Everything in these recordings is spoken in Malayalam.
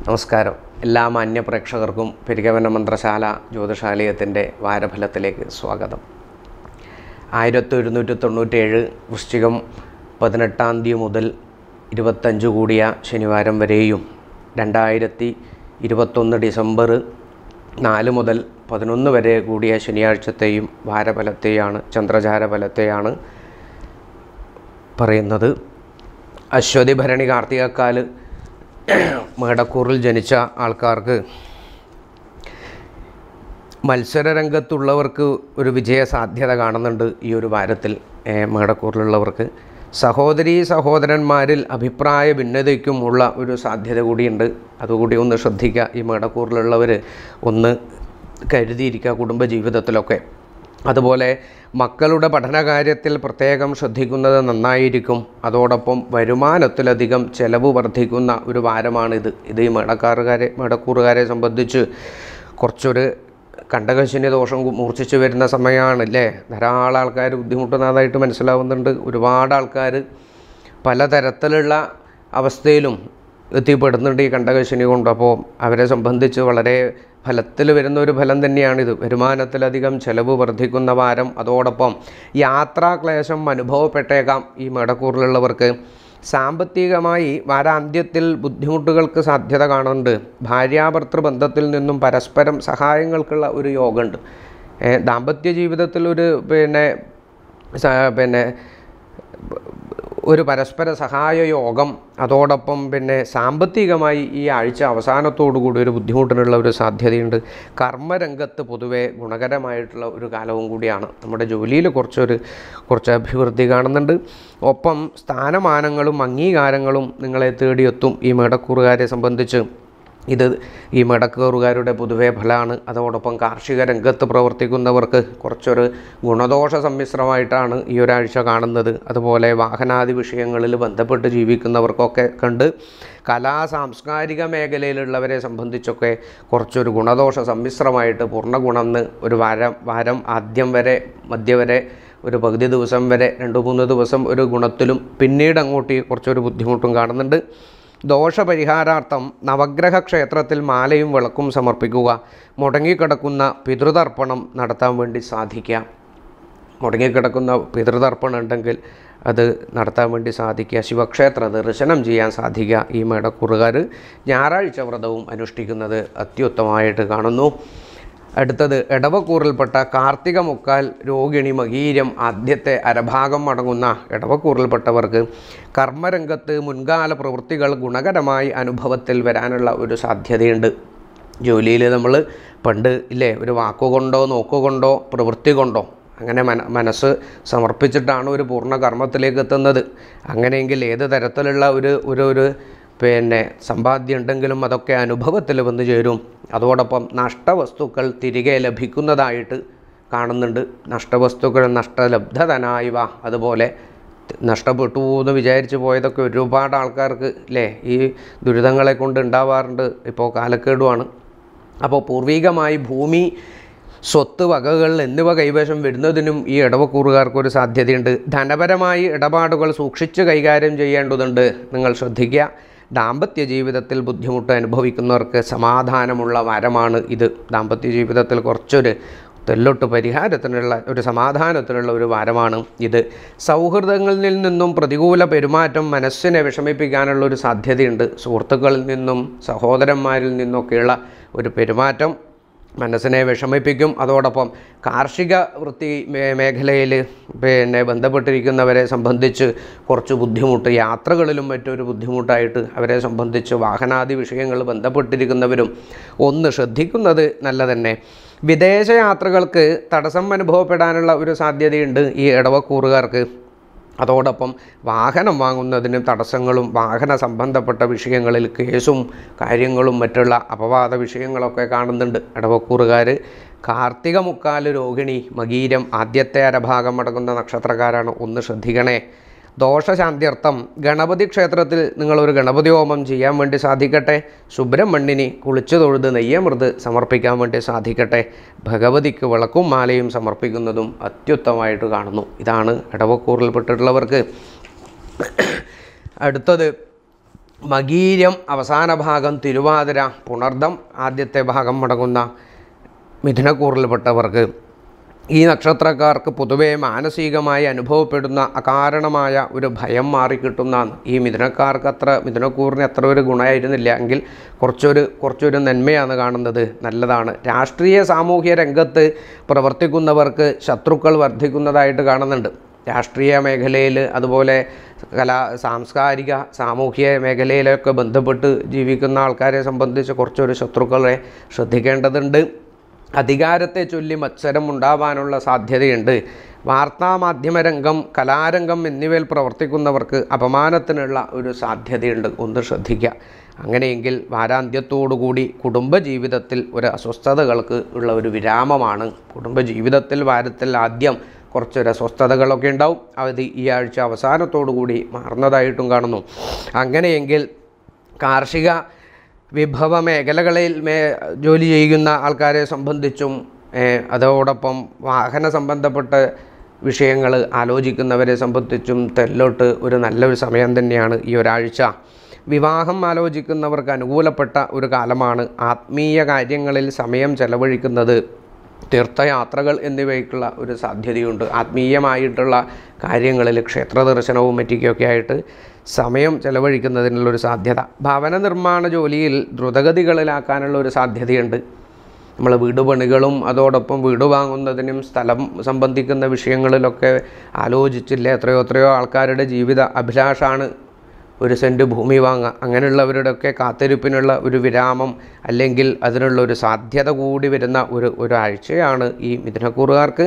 നമസ്കാരം എല്ലാ മാന്യ പ്രേക്ഷകർക്കും പെരികവന മന്ത്രശാല ജ്യോതിഷാലയത്തിൻ്റെ വാരഫലത്തിലേക്ക് സ്വാഗതം ആയിരത്തി ഒരുന്നൂറ്റി തൊണ്ണൂറ്റേഴ് വൃശ്ചികം പതിനെട്ടാം തീയതി മുതൽ ഇരുപത്തഞ്ച് കൂടിയ ശനിവാരം വരെയും രണ്ടായിരത്തി ഇരുപത്തൊന്ന് ഡിസംബർ നാല് മുതൽ പതിനൊന്ന് വരെ കൂടിയ ശനിയാഴ്ചത്തെയും വാരഫലത്തെയാണ് ചന്ദ്രചാര ഫലത്തെയാണ് പറയുന്നത് അശ്വതി ഭരണി കാർത്തികക്കാല് മേടക്കൂറിൽ ജനിച്ച ആൾക്കാർക്ക് മത്സരരംഗത്തുള്ളവർക്ക് ഒരു വിജയ സാധ്യത കാണുന്നുണ്ട് ഈ ഒരു വാരത്തിൽ ഏ, മേടക്കൂറിലുള്ളവർക്ക് സഹോദരീ സഹോദരന്മാരിൽ അഭിപ്രായ ഭിന്നതയ്ക്കും ഉള്ള ഒരു സാധ്യത കൂടിയുണ്ട് അതുകൂടി ഒന്ന് ശ്രദ്ധിക്കുക ഈ മേടക്കൂറിലുള്ളവർ ഒന്ന് കരുതിയിരിക്കുക കുടുംബജീവിതത്തിലൊക്കെ അതുപോലെ മക്കളുടെ പഠനകാര്യത്തിൽ പ്രത്യേകം ശ്രദ്ധിക്കുന്നത് നന്നായിരിക്കും അതോടൊപ്പം വരുമാനത്തിലധികം ചെലവ് വർദ്ധിക്കുന്ന ഒരു വാരമാണിത് ഇത് ഈ മേടക്കാറുകാരെ മേടക്കൂറുകാരെ സംബന്ധിച്ച് കുറച്ചൊരു കണ്ടകശനി ദോഷം കു- മൂർച്ഛിച്ച് വരുന്ന സമയമാണ് അല്ലേ ധാരാളം ആൾക്കാർ ബുദ്ധിമുട്ടുന്നതായിട്ട് മനസ്സിലാവുന്നുണ്ട് ഒരുപാട് ആൾക്കാർ പലതരത്തിലുള്ള അവസ്ഥയിലും എത്തിപ്പെടുന്നുണ്ട് ഈ കണ്ടകശനി കൊണ്ട് അപ്പോൾ അവരെ സംബന്ധിച്ച് വളരെ ഫലത്തിൽ വരുന്ന ഒരു ഫലം തന്നെയാണിത് വരുമാനത്തിലധികം ചെലവ് വർദ്ധിക്കുന്ന വാരം അതോടൊപ്പം യാത്രാക്ലേശം അനുഭവപ്പെട്ടേക്കാം ഈ മേടക്കൂറിലുള്ളവർക്ക് സാമ്പത്തികമായി വാരാന്ത്യത്തിൽ ബുദ്ധിമുട്ടുകൾക്ക് സാധ്യത കാണുന്നുണ്ട് ഭാര്യാഭർത്തൃ ബന്ധത്തിൽ നിന്നും പരസ്പരം സഹായങ്ങൾക്കുള്ള ഒരു യോഗമുണ്ട് ഏ, ദാമ്പത്യ ജീവിതത്തിൽ ഒരു പിന്നെ സ- പിന്നെ ഒരു പരസ്പര സഹായ യോഗം അതോടൊപ്പം പിന്നെ സാമ്പത്തികമായി ഈ ആഴ്ച അവസാനത്തോടു കൂടി ഒരു ബുദ്ധിമുട്ടിനുള്ള ഒരു സാധ്യതയുണ്ട് കർമ്മരംഗത്ത് പൊതുവെ ഗുണകരമായിട്ടുള്ള ഒരു കാലവും കൂടിയാണ് നമ്മുടെ ജോലിയിൽ കുറച്ചൊരു കുറച്ച് അഭിവൃദ്ധി കാണുന്നുണ്ട് ഒപ്പം സ്ഥാനമാനങ്ങളും അംഗീകാരങ്ങളും നിങ്ങളെ തേടിയെത്തും ഈ മേടക്കൂറുകാരെ സംബന്ധിച്ച് ഇത് ഈ മടക്കേറുകാരുടെ പൊതുവെ ഫലമാണ് അതോടൊപ്പം കാർഷിക രംഗത്ത് പ്രവർത്തിക്കുന്നവർക്ക് കുറച്ചൊരു ഗുണദോഷ സമ്മിശ്രമായിട്ടാണ് ഈ ഒരാഴ്ച കാണുന്നത് അതുപോലെ വാഹനാദി വിഷയങ്ങളിൽ ബന്ധപ്പെട്ട് ജീവിക്കുന്നവർക്കൊക്കെ കണ്ട് കലാ സാംസ്കാരിക മേഖലയിലുള്ളവരെ സംബന്ധിച്ചൊക്കെ കുറച്ചൊരു ഗുണദോഷ സമ്മിശ്രമായിട്ട് പൂർണ്ണ ഗുണമെന്ന് ഒരു വാരം വാരം ആദ്യം വരെ മധ്യ വരെ ഒരു പകുതി ദിവസം വരെ രണ്ട് മൂന്ന് ദിവസം ഒരു ഗുണത്തിലും പിന്നീട് അങ്ങോട്ട് ഈ കുറച്ചൊരു ബുദ്ധിമുട്ടും കാണുന്നുണ്ട് ദോഷപരിഹാരാർത്ഥം നവഗ്രഹ ക്ഷേത്രത്തിൽ മാലയും വിളക്കും സമർപ്പിക്കുക മുടങ്ങിക്കിടക്കുന്ന പിതൃതർപ്പണം നടത്താൻ വേണ്ടി സാധിക്കുക മുടങ്ങിക്കിടക്കുന്ന പിതൃതർപ്പണം ഉണ്ടെങ്കിൽ അത് നടത്താൻ വേണ്ടി സാധിക്കുക ശിവക്ഷേത്ര ദർശനം ചെയ്യാൻ സാധിക്കുക ഈ മേടക്കുറുകാർ ഞായറാഴ്ച വ്രതവും അനുഷ്ഠിക്കുന്നത് അത്യുത്തമമായിട്ട് കാണുന്നു അടുത്തത് ഇടവക്കൂറിൽപ്പെട്ട കാർത്തിക മുക്കാൽ രോഹിണി മകീരം ആദ്യത്തെ അരഭാഗം അടങ്ങുന്ന ഇടവക്കൂറിൽപ്പെട്ടവർക്ക് കർമ്മരംഗത്ത് മുൻകാല പ്രവൃത്തികൾ ഗുണകരമായി അനുഭവത്തിൽ വരാനുള്ള ഒരു സാധ്യതയുണ്ട് ജോലിയിൽ നമ്മൾ പണ്ട് ഇല്ലേ ഒരു വാക്കുകൊണ്ടോ നോക്കുകൊണ്ടോ പ്രവൃത്തി കൊണ്ടോ അങ്ങനെ മന മനസ്സ് സമർപ്പിച്ചിട്ടാണ് ഒരു പൂർണ്ണ കർമ്മത്തിലേക്ക് എത്തുന്നത് അങ്ങനെയെങ്കിൽ ഏത് തരത്തിലുള്ള ഒരു ഒരു ഒരു പിന്നെ സമ്പാദ്യം ഉണ്ടെങ്കിലും അതൊക്കെ അനുഭവത്തിൽ വന്നു ചേരും അതോടൊപ്പം നഷ്ടവസ്തുക്കൾ തിരികെ ലഭിക്കുന്നതായിട്ട് കാണുന്നുണ്ട് നഷ്ടവസ്തുക്കൾ നഷ്ടലബ്ധതനായവ അതുപോലെ നഷ്ടപ്പെട്ടു എന്ന് വിചാരിച്ച് പോയതൊക്കെ ഒരുപാട് ആൾക്കാർക്ക് അല്ലേ ഈ ദുരിതങ്ങളെ കൊണ്ട് ഉണ്ടാവാറുണ്ട് ഇപ്പോൾ കാലക്കേടുമാണ് അപ്പോൾ പൂർവികമായി ഭൂമി സ്വത്ത് വകകൾ എന്നിവ കൈവശം വരുന്നതിനും ഈ ഇടവക്കൂറുകാർക്ക് ഒരു സാധ്യതയുണ്ട് ധനപരമായി ഇടപാടുകൾ സൂക്ഷിച്ച് കൈകാര്യം ചെയ്യേണ്ടതുണ്ട് നിങ്ങൾ ശ്രദ്ധിക്കുക ദാമ്പത്യ ജീവിതത്തിൽ ബുദ്ധിമുട്ട് അനുഭവിക്കുന്നവർക്ക് സമാധാനമുള്ള വരമാണ് ഇത് ദാമ്പത്യ ജീവിതത്തിൽ കുറച്ചൊരു തെല്ലൊട്ട് പരിഹാരത്തിനുള്ള ഒരു സമാധാനത്തിനുള്ള ഒരു വാരമാണ് ഇത് സൗഹൃദങ്ങളിൽ നിന്നും പ്രതികൂല പെരുമാറ്റം മനസ്സിനെ വിഷമിപ്പിക്കാനുള്ള ഒരു സാധ്യതയുണ്ട് സുഹൃത്തുക്കളിൽ നിന്നും സഹോദരന്മാരിൽ നിന്നൊക്കെയുള്ള ഒരു പെരുമാറ്റം മനസ്സിനെ വിഷമിപ്പിക്കും അതോടൊപ്പം കാർഷിക വൃത്തി മേ- മേഖലയിൽ പിന്നെ ബന്ധപ്പെട്ടിരിക്കുന്നവരെ സംബന്ധിച്ച് കുറച്ച് ബുദ്ധിമുട്ട് യാത്രകളിലും മറ്റൊരു ബുദ്ധിമുട്ടായിട്ട് അവരെ സംബന്ധിച്ച് വാഹനാദി വിഷയങ്ങൾ ബന്ധപ്പെട്ടിരിക്കുന്നവരും ഒന്ന് ശ്രദ്ധിക്കുന്നത് നല്ല തന്നെ വിദേശ യാത്രകൾക്ക് തടസ്സം അനുഭവപ്പെടാനുള്ള ഒരു സാധ്യതയുണ്ട് ഈ ഇടവക്കൂറുകാർക്ക് അതോടൊപ്പം വാഹനം വാങ്ങുന്നതിന് തടസ്സങ്ങളും വാഹന സംബന്ധപ്പെട്ട വിഷയങ്ങളിൽ കേസും കാര്യങ്ങളും മറ്റുള്ള അപവാദ വിഷയങ്ങളൊക്കെ കാണുന്നുണ്ട് ഇടവക്കൂറുകാർ കാർത്തിക മുക്കാല് രോഹിണി മകീരം ആദ്യത്തെ അരഭാഗം അടങ്ങുന്ന നക്ഷത്രക്കാരാണ് ഒന്ന് ശ്രദ്ധിക്കണേ ദോഷശാന്ത്യർത്ഥം ഗണപതി ക്ഷേത്രത്തിൽ നിങ്ങളൊരു ഗണപതി ഹോമം ചെയ്യാൻ വേണ്ടി സാധിക്കട്ടെ സുബ്രഹ്മണ്യന് കുളിച്ചു തൊഴുത് നെയ്യമൃത് സമർപ്പിക്കാൻ വേണ്ടി സാധിക്കട്ടെ ഭഗവതിക്ക് വിളക്കും മാലയും സമർപ്പിക്കുന്നതും അത്യുത്തമമായിട്ട് കാണുന്നു ഇതാണ് ഇടവക്കൂറിൽപ്പെട്ടിട്ടുള്ളവർക്ക് അടുത്തത് മകീര്യം അവസാന ഭാഗം തിരുവാതിര പുണർദം ആദ്യത്തെ ഭാഗം മടങ്ങുന്ന മിഥുനക്കൂറിൽപ്പെട്ടവർക്ക് ഈ നക്ഷത്രക്കാർക്ക് പൊതുവെ മാനസികമായി അനുഭവപ്പെടുന്ന അകാരണമായ ഒരു ഭയം മാറിക്കിട്ടുന്ന ഈ മിഥുനക്കാർക്ക് അത്ര മിഥുനക്കൂറിന് അത്ര ഒരു ഗുണമായിരുന്നില്ല എങ്കിൽ കുറച്ചൊരു കുറച്ചൊരു നന്മയാണ് കാണുന്നത് നല്ലതാണ് രാഷ്ട്രീയ സാമൂഹ്യ രംഗത്ത് പ്രവർത്തിക്കുന്നവർക്ക് ശത്രുക്കൾ വർദ്ധിക്കുന്നതായിട്ട് കാണുന്നുണ്ട് രാഷ്ട്രീയ മേഖലയിൽ അതുപോലെ കലാ സാംസ്കാരിക സാമൂഹ്യ മേഖലയിലൊക്കെ ബന്ധപ്പെട്ട് ജീവിക്കുന്ന ആൾക്കാരെ സംബന്ധിച്ച് കുറച്ചൊരു ശത്രുക്കളെ ശ്രദ്ധിക്കേണ്ടതുണ്ട് അധികാരത്തെ ചൊല്ലി മത്സരം ഉണ്ടാവാനുള്ള സാധ്യതയുണ്ട് വാർത്താമാധ്യമ രംഗം കലാരംഗം എന്നിവയിൽ പ്രവർത്തിക്കുന്നവർക്ക് അപമാനത്തിനുള്ള ഒരു സാധ്യതയുണ്ട് ഒന്ന് ശ്രദ്ധിക്കുക അങ്ങനെയെങ്കിൽ വാരാന്ത്യത്തോടുകൂടി കുടുംബജീവിതത്തിൽ ഒരു അസ്വസ്ഥതകൾക്ക് ഉള്ള ഒരു വിരാമമാണ് കുടുംബജീവിതത്തിൽ വാരത്തിൽ ആദ്യം കുറച്ചൊരു അസ്വസ്ഥതകളൊക്കെ ഉണ്ടാവും അത് ഈ ആഴ്ച അവസാനത്തോടു കൂടി മാറുന്നതായിട്ടും കാണുന്നു അങ്ങനെയെങ്കിൽ കാർഷിക വിഭവ മേഖലകളിൽ മേ ജോലി ചെയ്യുന്ന ആൾക്കാരെ സംബന്ധിച്ചും ഏഹ്, അതോടൊപ്പം വാഹന സംബന്ധപ്പെട്ട വിഷയങ്ങൾ ആലോചിക്കുന്നവരെ സംബന്ധിച്ചും തെല്ലോട്ട് ഒരു നല്ലൊരു സമയം തന്നെയാണ് ഈ ഒരാഴ്ച വിവാഹം ആലോചിക്കുന്നവർക്ക് അനുകൂലപ്പെട്ട ഒരു കാലമാണ് ആത്മീയ കാര്യങ്ങളിൽ സമയം ചെലവഴിക്കുന്നത് തീർത്ഥയാത്രകൾ എന്നിവയ്ക്കുള്ള ഒരു സാധ്യതയുണ്ട് ആത്മീയമായിട്ടുള്ള കാര്യങ്ങളിൽ ക്ഷേത്ര ദർശനവും മറ്റൊക്കെ ആയിട്ട് സമയം ചെലവഴിക്കുന്നതിനുള്ളൊരു സാധ്യത ഭവന നിർമ്മാണ ജോലിയിൽ ദ്രുതഗതികളിലാക്കാനുള്ള ഒരു സാധ്യതയുണ്ട് നമ്മൾ വീട് പണികളും അതോടൊപ്പം വീട് വാങ്ങുന്നതിനും സ്ഥലം സംബന്ധിക്കുന്ന വിഷയങ്ങളിലൊക്കെ ആലോചിച്ചില്ല എത്രയോ എത്രയോ ആൾക്കാരുടെ ജീവിത അഭിലാഷമാണ് ഒരു സെൻറ്റ് ഭൂമി വാങ്ങുക അങ്ങനെയുള്ളവരുടെയൊക്കെ കാത്തിരിപ്പിനുള്ള ഒരു വിരാമം അല്ലെങ്കിൽ അതിനുള്ള ഒരു സാധ്യത കൂടി വരുന്ന ഒരു ഒരാഴ്ചയാണ് ഈ മിഥുനക്കൂറുകാർക്ക്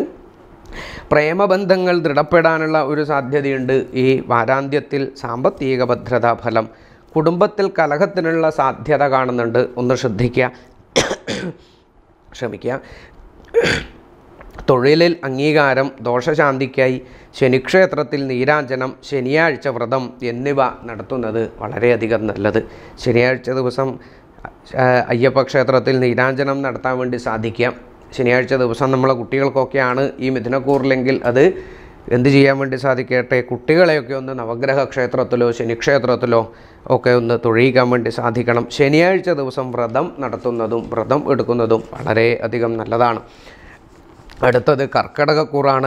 പ്രേമബന്ധങ്ങൾ ദൃഢപ്പെടാനുള്ള ഒരു സാധ്യതയുണ്ട് ഈ വാരാന്ത്യത്തിൽ സാമ്പത്തിക ഭദ്രതാ ഫലം കുടുംബത്തിൽ കലഹത്തിനുള്ള സാധ്യത കാണുന്നുണ്ട് ഒന്ന് ശ്രദ്ധിക്കുക ക്ഷമിക്കുക തൊഴിലിൽ അംഗീകാരം ദോഷശാന്തിക്കായി ശനിക്ഷേത്രത്തിൽ നീരാഞ്ജനം ശനിയാഴ്ച വ്രതം എന്നിവ നടത്തുന്നത് വളരെയധികം നല്ലത് ശനിയാഴ്ച ദിവസം ആ, അയ്യപ്പ ക്ഷേത്രത്തിൽ നീരാഞ്ജനം നടത്താൻ വേണ്ടി സാധിക്കാം ശനിയാഴ്ച ദിവസം നമ്മളെ കുട്ടികൾക്കൊക്കെയാണ് ഈ മിഥുനക്കൂറിലെങ്കിൽ അത് എന്ത് ചെയ്യാൻ വേണ്ടി സാധിക്കട്ടെ കുട്ടികളെയൊക്കെ ഒന്ന് നവഗ്രഹ ക്ഷേത്രത്തിലോ ശനിക്ഷേത്രത്തിലോ ഒക്കെ ഒന്ന് തൊഴിയിക്കാൻ വേണ്ടി സാധിക്കണം ശനിയാഴ്ച ദിവസം വ്രതം നടത്തുന്നതും വ്രതം എടുക്കുന്നതും വളരെ അധികം നല്ലതാണ് അടുത്തത് കർക്കടകക്കൂറാണ്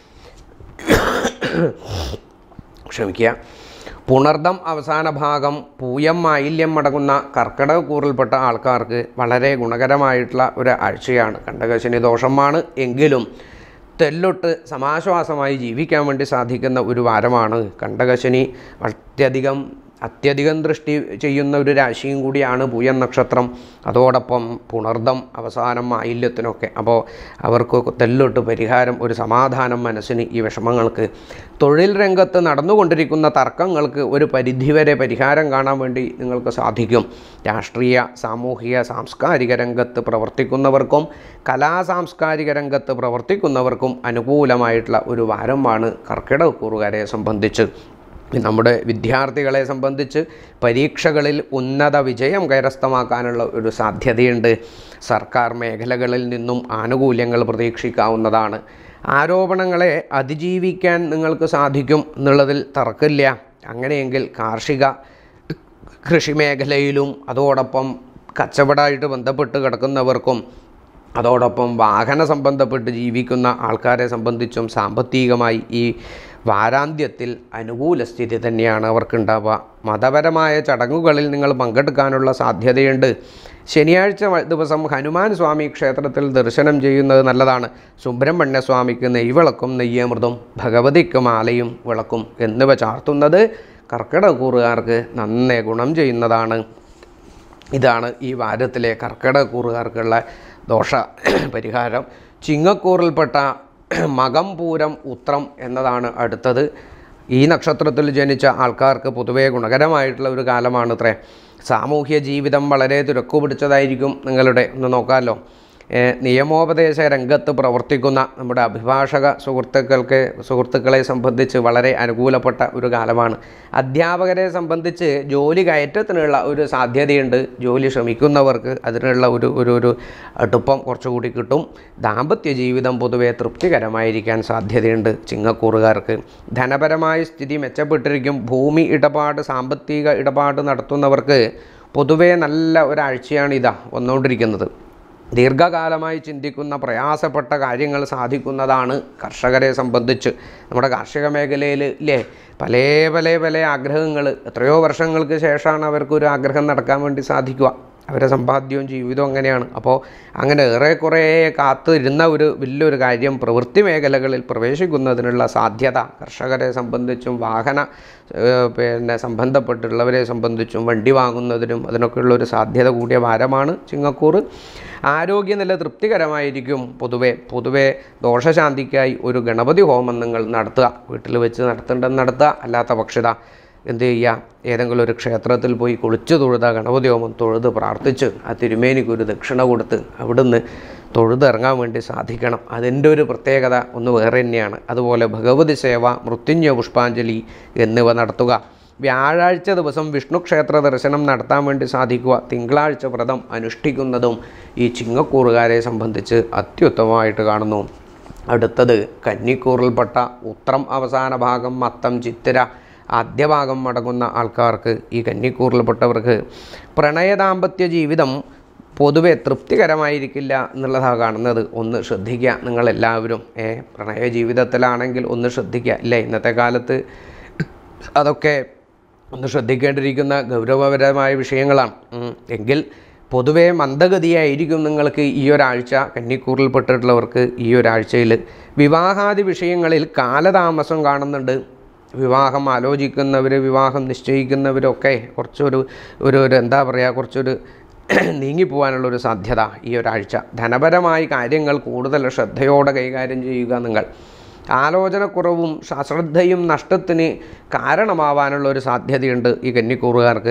ക്ഷമിക്കുക പുണർദം അവസാന ഭാഗം പൂയം മാലിന്യം അടങ്ങുന്ന കർക്കിടകക്കൂറിൽപ്പെട്ട ആൾക്കാർക്ക് വളരെ ഗുണകരമായിട്ടുള്ള ഒരു ആഴ്ചയാണ് കണ്ടകശനി ദോഷമാണ് എങ്കിലും തെല്ലൊട്ട് സമാശ്വാസമായി ജീവിക്കാൻ വേണ്ടി സാധിക്കുന്ന ഒരു വാരമാണ് കണ്ടകശനി അത്യധികം അത്യധികം ദൃഷ്ടി ചെയ്യുന്ന ഒരു രാശിയും കൂടിയാണ് പൂയൻ നക്ഷത്രം അതോടൊപ്പം പുണർദം അവസാനം ആയില്യത്തിനൊക്കെ അപ്പോൾ അവർക്ക് തെല്ലൊട്ട് പരിഹാരം ഒരു സമാധാനം മനസ്സിന് ഈ വിഷമങ്ങൾക്ക് തൊഴിൽ രംഗത്ത് നടന്നുകൊണ്ടിരിക്കുന്ന തർക്കങ്ങൾക്ക് ഒരു പരിധിവരെ പരിഹാരം കാണാൻ വേണ്ടി നിങ്ങൾക്ക് സാധിക്കും രാഷ്ട്രീയ സാമൂഹിക സാംസ്കാരിക രംഗത്ത് പ്രവർത്തിക്കുന്നവർക്കും കലാ സാംസ്കാരിക രംഗത്ത് പ്രവർത്തിക്കുന്നവർക്കും അനുകൂലമായിട്ടുള്ള ഒരു വാരമാണ് കർക്കിടകക്കൂറുകാരെ സംബന്ധിച്ച് നമ്മുടെ വിദ്യാർത്ഥികളെ സംബന്ധിച്ച് പരീക്ഷകളിൽ ഉന്നത വിജയം കൈവസ്ഥമാക്കാനുള്ള ഒരു സാധ്യതയുണ്ട് സർക്കാർ മേഖലകളിൽ നിന്നും ആനുകൂല്യങ്ങൾ പ്രതീക്ഷിക്കാവുന്നതാണ് ആരോപണങ്ങളെ അതിജീവിക്കാൻ നിങ്ങൾക്ക് സാധിക്കും എന്നുള്ളതിൽ തർക്കമില്ല അങ്ങനെയെങ്കിൽ കാർഷിക കൃഷി മേഖലയിലും അതോടൊപ്പം കച്ചവടമായിട്ട് ബന്ധപ്പെട്ട് കിടക്കുന്നവർക്കും അതോടൊപ്പം വാഹന സംബന്ധപ്പെട്ട് ജീവിക്കുന്ന ആൾക്കാരെ സംബന്ധിച്ചും സാമ്പത്തികമായി ഈ വാരാന്ത്യത്തിൽ അനുകൂല സ്ഥിതി തന്നെയാണ് അവർക്കുണ്ടാവുക മതപരമായ ചടങ്ങുകളിൽ നിങ്ങൾ പങ്കെടുക്കാനുള്ള സാധ്യതയുണ്ട് ശനിയാഴ്ച വ- ദിവസം ഹനുമാൻ സ്വാമി ക്ഷേത്രത്തിൽ ദർശനം ചെയ്യുന്നത് നല്ലതാണ് സുബ്രഹ്മണ്യ സ്വാമിക്ക് നെയ്വിളക്കും നെയ്യമൃതും ഭഗവതിക്ക് മാലയും വിളക്കും എന്നിവ ചാർത്തുന്നത് കർക്കിടകൂറുകാർക്ക് നന്നേ ഗുണം ചെയ്യുന്നതാണ് ഇതാണ് ഈ വാരത്തിലെ കർക്കിടകൂറുകാർക്കുള്ള ദോഷ പരിഹാരം ചിങ്ങക്കൂറിൽപ്പെട്ട മകം പൂരം ഉത്രം എന്നതാണ് അടുത്തത് ഈ നക്ഷത്രത്തിൽ ജനിച്ച ആൾക്കാർക്ക് പൊതുവേ ഗുണകരമായിട്ടുള്ള ഒരു കാലമാണ് അത്രേ സാമൂഹ്യ ജീവിതം വളരെ തിരക്കു പിടിച്ചതായിരിക്കും നിങ്ങളുടെ ഒന്ന് നോക്കാമല്ലോ ഏഹ്, നിയമോപദേശ രംഗത്ത് പ്രവർത്തിക്കുന്ന നമ്മുടെ അഭിഭാഷക സുഹൃത്തുക്കൾക്ക് സുഹൃത്തുക്കളെ സംബന്ധിച്ച് വളരെ അനുകൂലപ്പെട്ട ഒരു കാലമാണ് അധ്യാപകരെ സംബന്ധിച്ച് ജോലി കയറ്റത്തിനുള്ള ഒരു സാധ്യതയുണ്ട് ജോലി ശ്രമിക്കുന്നവർക്ക് അതിനുള്ള ഒരു ഒരു ഒരു അടുപ്പം കുറച്ചുകൂടി കിട്ടും ദാമ്പത്യ ജീവിതം പൊതുവെ തൃപ്തികരമായിരിക്കാൻ സാധ്യതയുണ്ട് ചിങ്ങക്കൂറുകാർക്ക് ധനപരമായ സ്ഥിതി മെച്ചപ്പെട്ടിരിക്കും ഭൂമി ഇടപാട് സാമ്പത്തിക ഇടപാട് നടത്തുന്നവർക്ക് പൊതുവേ നല്ല ഒരാഴ്ചയാണ് ഇതാ വന്നുകൊണ്ടിരിക്കുന്നത് ദീർഘകാലമായി ചിന്തിക്കുന്ന പ്രയാസപ്പെട്ട കാര്യങ്ങൾ സാധിക്കുന്നതാണ് കർഷകരെ സംബന്ധിച്ച് നമ്മുടെ കാർഷിക മേഖലയിൽ ഇല്ലേ പല പല പല ആഗ്രഹങ്ങൾ എത്രയോ വർഷങ്ങൾക്ക് ശേഷമാണ് അവർക്കൊരു ആഗ്രഹം നടക്കാൻ വേണ്ടി സാധിക്കുക അവരെ സമ്പാദ്യവും ജീവിതവും അങ്ങനെയാണ് അപ്പോൾ അങ്ങനെ ഏറെക്കുറെ കാത്തിരുന്ന ഒരു വലിയൊരു കാര്യം പ്രവൃത്തി മേഖലകളിൽ പ്രവേശിക്കുന്നതിനുള്ള സാധ്യത കർഷകരെ സംബന്ധിച്ചും വാഹന ഏഹ്, പിന്നെ സംബന്ധപ്പെട്ടുള്ളവരെ സംബന്ധിച്ചും വണ്ടി വാങ്ങുന്നതിനും അതിനൊക്കെയുള്ള ഒരു സാധ്യത കൂടിയ വാരമാണ് ചിങ്ങക്കൂറ് ആരോഗ്യനില തൃപ്തികരമായിരിക്കും പൊതുവെ പൊതുവെ ദോഷശാന്തിക്കായി ഒരു ഗണപതി ഹോമം നിങ്ങൾ നടത്തുക വീട്ടിൽ വെച്ച് നടത്തേണ്ടെന്ന് നടത്തുക അല്ലാത്ത പക്ഷത എന്ത് ചെയ്യുക ഏതെങ്കിലും ഒരു ക്ഷേത്രത്തിൽ പോയി കുളിച്ചു തൊഴുത ഗണപതി ഹോമം തൊഴുത് പ്രാർത്ഥിച്ച് ആ തിരുമേനിക്ക് ഒരു ദക്ഷിണ കൊടുത്ത് അവിടുന്ന് തൊഴുതിറങ്ങാൻ വേണ്ടി സാധിക്കണം അതിൻ്റെ ഒരു പ്രത്യേകത ഒന്ന് വേറെ തന്നെയാണ് അതുപോലെ ഭഗവതി സേവ മൃത്യുഞ്ജയ പുഷ്പാഞ്ജലി എന്നിവ നടത്തുക വ്യാഴാഴ്ച ദിവസം വിഷ്ണു ക്ഷേത്ര ദർശനം നടത്താൻ വേണ്ടി സാധിക്കുക തിങ്കളാഴ്ച വ്രതം അനുഷ്ഠിക്കുന്നതും ഈ ചിങ്ങക്കൂറുകാരെ സംബന്ധിച്ച് അത്യുത്തമമായിട്ട് കാണുന്നു അടുത്തത് കന്നിക്കൂറിൽപ്പെട്ട ഉത്രം അവസാന ഭാഗം മത്തം ചിത്തിര ആദ്യ ഭാഗം അടങ്ങുന്ന ആൾക്കാർക്ക് ഈ കന്നിക്കൂറിൽപ്പെട്ടവർക്ക് പ്രണയദാമ്പത്യ ജീവിതം പൊതുവെ തൃപ്തികരമായിരിക്കില്ല എന്നുള്ളതാണ് കാണുന്നത് ഒന്ന് ശ്രദ്ധിക്കുക നിങ്ങളെല്ലാവരും ഏ പ്രണയ ജീവിതത്തിലാണെങ്കിൽ ഒന്ന് ശ്രദ്ധിക്കുക ഇല്ലേ ഇന്നത്തെ കാലത്ത് അതൊക്കെ ഒന്ന് ശ്രദ്ധിക്കേണ്ടിയിരിക്കുന്ന ഗൗരവപരമായ വിഷയങ്ങളാണ് ഉം. എങ്കിൽ പൊതുവേ മന്ദഗതിയായിരിക്കും നിങ്ങൾക്ക് ഈ ഒരാഴ്ച കന്നിക്കൂറിൽപ്പെട്ടിട്ടുള്ളവർക്ക് ഈ ഒരാഴ്ചയിൽ വിവാഹാദി വിഷയങ്ങളിൽ കാലതാമസം കാണുന്നുണ്ട് വിവാഹം ആലോചിക്കുന്നവർ വിവാഹം നിശ്ചയിക്കുന്നവരൊക്കെ കുറച്ചൊരു ഒരു ഒരു എന്താ പറയുക കുറച്ചൊരു നീങ്ങിപ്പോവാനുള്ളൊരു സാധ്യത ഈ ഒരാഴ്ച ധനപരമായ കാര്യങ്ങൾ കൂടുതൽ ശ്രദ്ധയോടെ കൈകാര്യം ചെയ്യുക നിങ്ങൾ ആലോചനക്കുറവും അശ്രദ്ധയും നഷ്ടത്തിന് കാരണമാവാനുള്ള ഒരു സാധ്യതയുണ്ട് ഈ കന്നിക്കൂറുകാർക്ക്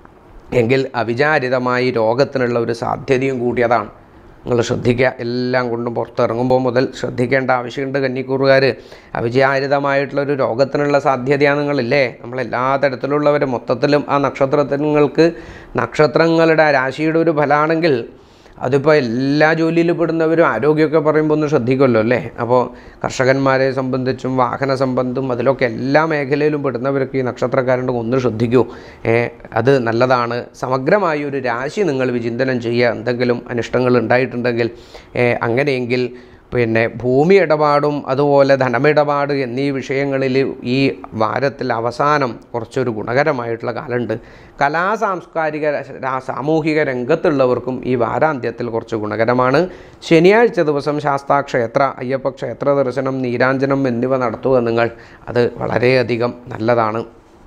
എങ്കിൽ അവിചാരിതമായി രോഗത്തിനുള്ള ഒരു സാധ്യതയും കൂടിയതാണ് നിങ്ങൾ ശ്രദ്ധിക്കുക എല്ലാം കൊണ്ടും പുറത്തിറങ്ങുമ്പോൾ മുതൽ ശ്രദ്ധിക്കേണ്ട ആവശ്യമുണ്ട് കന്നിക്കൂറുകാർ അവിചാരിതമായിട്ടുള്ളൊരു രോഗത്തിനുള്ള സാധ്യതയാണ് നിങ്ങളില്ലേ നമ്മളെല്ലാ തരത്തിലുള്ളവർ മൊത്തത്തിലും ആ നക്ഷത്രങ്ങൾക്ക് നക്ഷത്രങ്ങളുടെ ആ രാശിയുടെ ഒരു ഫലമാണെങ്കിൽ അതിപ്പോൾ എല്ലാ ജോലിയിലും പെടുന്നവരും ആരോഗ്യമൊക്കെ പറയുമ്പോൾ ഒന്ന് ശ്രദ്ധിക്കുമല്ലോ അല്ലേ അപ്പോൾ കർഷകന്മാരെ സംബന്ധിച്ചും വാഹന സംബന്ധം അതിലൊക്കെ എല്ലാ മേഖലയിലും പെടുന്നവരൊക്കെ ഈ നക്ഷത്രക്കാരുണ്ട് ഒന്ന് ശ്രദ്ധിക്കൂ ഏ, അത് നല്ലതാണ് സമഗ്രമായ ഒരു രാശി നിങ്ങൾ വിചിന്തനം ചെയ്യുക എന്തെങ്കിലും അനിഷ്ടങ്ങൾ ഉണ്ടായിട്ടുണ്ടെങ്കിൽ ഏ, അങ്ങനെയെങ്കിൽ പിന്നെ ഭൂമി ഇടപാടും അതുപോലെ ധനമിടപാട് എന്നീ വിഷയങ്ങളിൽ ഈ വാരത്തിൽ അവസാനം കുറച്ചൊരു ഗുണകരമായിട്ടുള്ള കാലമുണ്ട് കലാ സാംസ്കാരിക രാ- സാമൂഹിക രംഗത്തുള്ളവർക്കും ഈ വാരാന്ത്യത്തിൽ കുറച്ച് ഗുണകരമാണ് ശനിയാഴ്ച ദിവസം ശാസ്താക്ഷേത്ര അയ്യപ്പ ക്ഷേത്ര ദർശനം നീരാഞ്ജനം എന്നിവ നടത്തുക നിങ്ങൾ അത് വളരെയധികം നല്ലതാണ്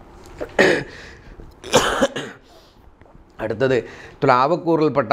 അടുത്തത് തുലാവക്കൂറിൽപ്പെട്ട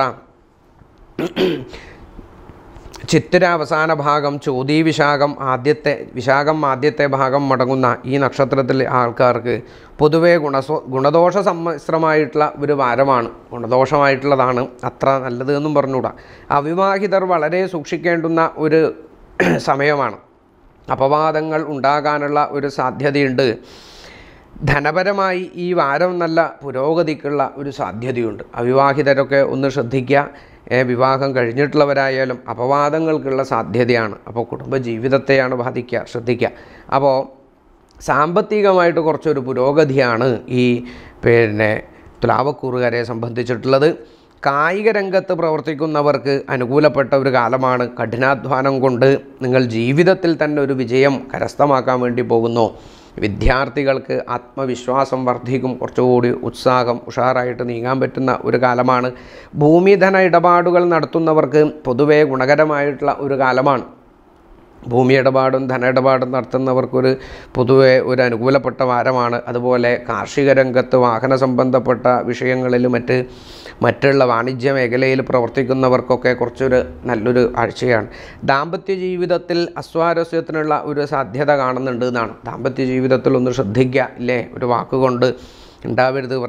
ചിത്തിര അവസാന ഭാഗം ചോതി വിശാഖം ആദ്യത്തെ വിശാഖം ആദ്യത്തെ ഭാഗം മടങ്ങുന്ന ഈ നക്ഷത്രത്തിലെ ആൾക്കാർക്ക് പൊതുവേ ഗുണസോ ഗുണദോഷ സമ്മിശ്രമായിട്ടുള്ള ഒരു വാരമാണ് ഗുണദോഷമായിട്ടുള്ളതാണ് അത്ര നല്ലത് എന്നും പറഞ്ഞുകൂടാ അവിവാഹിതർ വളരെ സൂക്ഷിക്കേണ്ടുന്ന ഒരു സമയമാണ് അപവാദങ്ങൾ ഉണ്ടാകാനുള്ള ഒരു സാധ്യതയുണ്ട് ധനപരമായി ഈ വാരം നല്ല പുരോഗതിക്കുള്ള ഒരു സാധ്യതയുണ്ട് അവിവാഹിതരൊക്കെ ഒന്ന് ശ്രദ്ധിക്കുക ഏ, വിവാഹം കഴിഞ്ഞിട്ടുള്ളവരായാലും അപവാദങ്ങൾക്കുള്ള സാധ്യതയാണ് അപ്പോൾ കുടുംബജീവിതത്തെയാണ് ബാധിക്കുക ശ്രദ്ധിക്കുക അപ്പോൾ സാമ്പത്തികമായിട്ട് കുറച്ചൊരു പുരോഗതിയാണ് ഈ പിന്നെ തുലാവക്കൂറുകാരെ സംബന്ധിച്ചിട്ടുള്ളത് കായിക രംഗത്ത് പ്രവർത്തിക്കുന്നവർക്ക് അനുകൂലപ്പെട്ട ഒരു കാലമാണ് കഠിനാധ്വാനം കൊണ്ട് നിങ്ങൾ ജീവിതത്തിൽ തന്നെ ഒരു വിജയം കരസ്ഥമാക്കാൻ വേണ്ടി പോകുന്നു വിദ്യാർത്ഥികൾക്ക് ആത്മവിശ്വാസം വർദ്ധിക്കും കുറച്ചുകൂടി ഉത്സാഹം ഉഷാറായിട്ട് നീങ്ങാൻ പറ്റുന്ന ഒരു കാലമാണ് ഭൂമിധന ഇടപാടുകൾ നടത്തുന്നവർക്ക് പൊതുവേ ഗുണകരമായിട്ടുള്ള ഒരു കാലമാണ് ഭൂമി ഇടപാടും ധന ഇടപാടും നടത്തുന്നവർക്കൊരു പൊതുവെ ഒരു അനുകൂലപ്പെട്ട വാരമാണ് അതുപോലെ കാർഷിക രംഗത്ത് വാഹന സംബന്ധപ്പെട്ട വിഷയങ്ങളിൽ മറ്റ് മറ്റുള്ള വാണിജ്യ മേഖലയിൽ പ്രവർത്തിക്കുന്നവർക്കൊക്കെ കുറച്ചൊരു നല്ലൊരു ആഴ്ചയാണ് ദാമ്പത്യ ജീവിതത്തിൽ അസ്വാരസ്യത്തിനുള്ള ഒരു സാധ്യത കാണുന്നുണ്ട് എന്നാണ് ദാമ്പത്യ ജീവിതത്തിൽ ഒന്ന് ശ്രദ്ധിക്കുക ഇല്ലേ ഒരു വാക്കുകൊണ്ട് ഉണ്ടാവരുത് പറയാം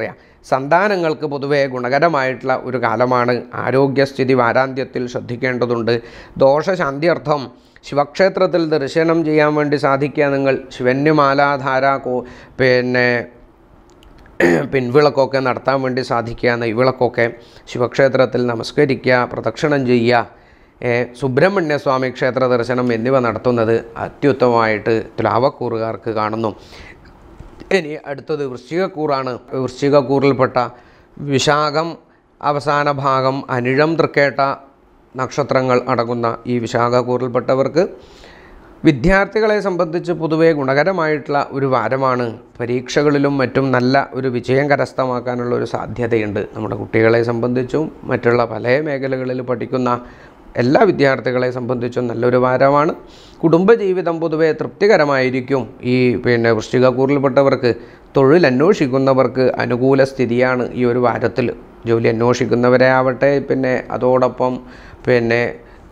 സന്താനങ്ങൾക്ക് പൊതുവെ ഗുണകരമായിട്ടുള്ള ഒരു കാലമാണ് ആരോഗ്യസ്ഥിതി വാരാന്ത്യത്തിൽ ശ്രദ്ധിക്കേണ്ടതുണ്ട് ദോഷശാന്തിയർത്ഥം ശിവക്ഷേത്രത്തിൽ ദർശനം ചെയ്യാൻ വേണ്ടി സാധിക്കുക നിങ്ങൾ ശിവന്യമാലാധാര കോ പിന്നെ പിൻവിളക്കൊക്കെ നടത്താൻ വേണ്ടി സാധിക്കുക നെയ്വിളക്കൊക്കെ ശിവക്ഷേത്രത്തിൽ നമസ്കരിക്കുക പ്രദക്ഷിണം ചെയ്യുക ഏ, സുബ്രഹ്മണ്യസ്വാമി ക്ഷേത്ര ദർശനം എന്നിവ നടത്തുന്നത് അത്യുത്തമമായിട്ട് തുലാവക്കൂറുകാർക്ക് കാണുന്നു ഇനി അടുത്തത് വൃശ്ചികക്കൂറാണ് വൃശ്ചികക്കൂറിൽപ്പെട്ട വിശാഖം അവസാന ഭാഗം അനിഴം തൃക്കേട്ട നക്ഷത്രങ്ങൾ അടങ്ങുന്ന ഈ വിശാഖക്കൂറിൽപ്പെട്ടവർക്ക് വിദ്യാർത്ഥികളെ സംബന്ധിച്ച് പൊതുവെ ഗുണകരമായിട്ടുള്ള ഒരു വാരമാണ് പരീക്ഷകളിലും മറ്റും നല്ല ഒരു വിജയം കരസ്ഥമാക്കാനുള്ള ഒരു സാധ്യതയുണ്ട് നമ്മുടെ കുട്ടികളെ സംബന്ധിച്ചും മറ്റുള്ള പല മേഖലകളിൽ പഠിക്കുന്ന എല്ലാ വിദ്യാർത്ഥികളെ സംബന്ധിച്ചും നല്ലൊരു വാരമാണ് കുടുംബജീവിതം പൊതുവെ തൃപ്തികരമായിരിക്കും ഈ പിന്നെ വൃശ്ചികക്കൂറിൽപ്പെട്ടവർക്ക് തൊഴിൽ അന്വേഷിക്കുന്നവർക്ക് അനുകൂല സ്ഥിതിയാണ് ഈ ഒരു വാരത്തിൽ ജോലി അന്വേഷിക്കുന്നവരെ ആവട്ടെ പിന്നെ അതോടൊപ്പം പിന്നെ